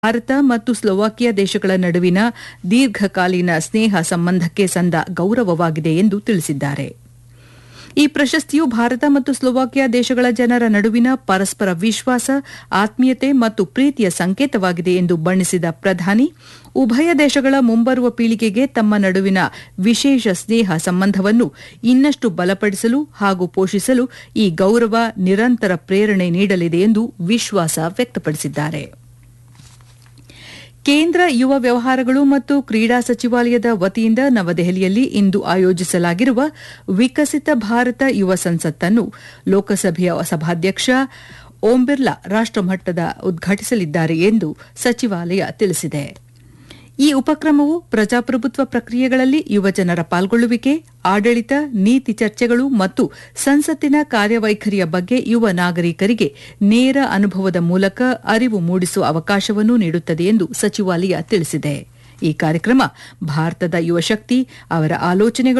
ಭಾರತ ಮತ್ತು ಸ್ಲೋವಾಕಿಯಾ ದೇಶಗಳ ನಡುವಿನ ದೀರ್ಘಕಾಲೀನ ಸ್ನೇಹ ಸಂಬಂಧಕ್ಕೆ ಸಂದ ಗೌರವವಾಗಿದೆ ಎಂದು ತಿಳಿಸಿದ್ದಾರೆ ಈ ಪ್ರಶಸ್ತಿಯು ಭಾರತ ಮತ್ತು ಸ್ಲೋವಾಕಿಯಾ ದೇಶಗಳ ಜನರ ನಡುವಿನ ಪರಸ್ಪರ ವಿಶ್ವಾಸ ಆತ್ಮೀಯತೆ ಮತ್ತು ಪ್ರೀತಿಯ ಸಂಕೇತವಾಗಿದೆ ಎಂದು ಬಣ್ಣಿಸಿದ ಪ್ರಧಾನಿ ಉಭಯ ದೇಶಗಳ ಮುಂಬರುವ ಪೀಳಿಗೆಗೆ ತಮ್ಮ ನಡುವಿನ ವಿಶೇಷ ಸ್ನೇಹ ಸಂಬಂಧವನ್ನು ಇನ್ನಷ್ಟು ಬಲಪಡಿಸಲು ಹಾಗೂ ಪೋಷಿಸಲು ಈ ಗೌರವ ನಿರಂತರ ಪ್ರೇರಣೆ ನೀಡಲಿದೆ ಎಂದು ವಿಶ್ವಾಸ ವ್ಯಕ್ತಪಡಿಸಿದ್ದಾರೆ ಕೇಂದ್ರ ಯುವ ವ್ಯವಹಾರಗಳು ಮತ್ತು ಕ್ರೀಡಾ ಸಚಿವಾಲಯದ ವತಿಯಿಂದ ನವದೆಹಲಿಯಲ್ಲಿ ಇಂದು ಆಯೋಜಿಸಲಾಗಿರುವ ವಿಕಸಿತ ಭಾರತ ಯುವ ಸಂಸತ್ತನ್ನು ಲೋಕಸಭೆಯ ಸಭಾಧ್ಯಕ್ಷ ಓಂ ಬಿರ್ಲಾ ರಾಷ್ಟಮಟ್ಟದ ಉದ್ಘಾಟಿಸಲಿದ್ದಾರೆ ಎಂದು ಸಚಿವಾಲಯ ತಿಳಿಸಿದೆ ಈ ಉಪಕ್ರಮವು ಪ್ರಜಾಪ್ರಭುತ್ವ ಪ್ರಕ್ರಿಯೆಗಳಲ್ಲಿ ಯುವಜನರ ಪಾಲ್ಗೊಳ್ಳುವಿಕೆ ಆಡಳಿತ ನೀತಿ ಚರ್ಚೆಗಳು ಮತ್ತು ಸಂಸತ್ತಿನ ಕಾರ್ಯವೈಖರಿಯ ಬಗ್ಗೆ ಯುವ ನಾಗರಿಕರಿಗೆ ನೇರ ಅನುಭವದ ಮೂಲಕ ಅರಿವು ಮೂಡಿಸುವ ಅವಕಾಶವನ್ನು ನೀಡುತ್ತದೆ ಎಂದು ಸಚಿವಾಲಯ ತಿಳಿಸಿದೆ ಈ ಕಾರ್ಯಕ್ರಮ ಭಾರತದ ಯುವಶಕ್ತಿ ಅವರ ಆಲೋಚನೆಗಳು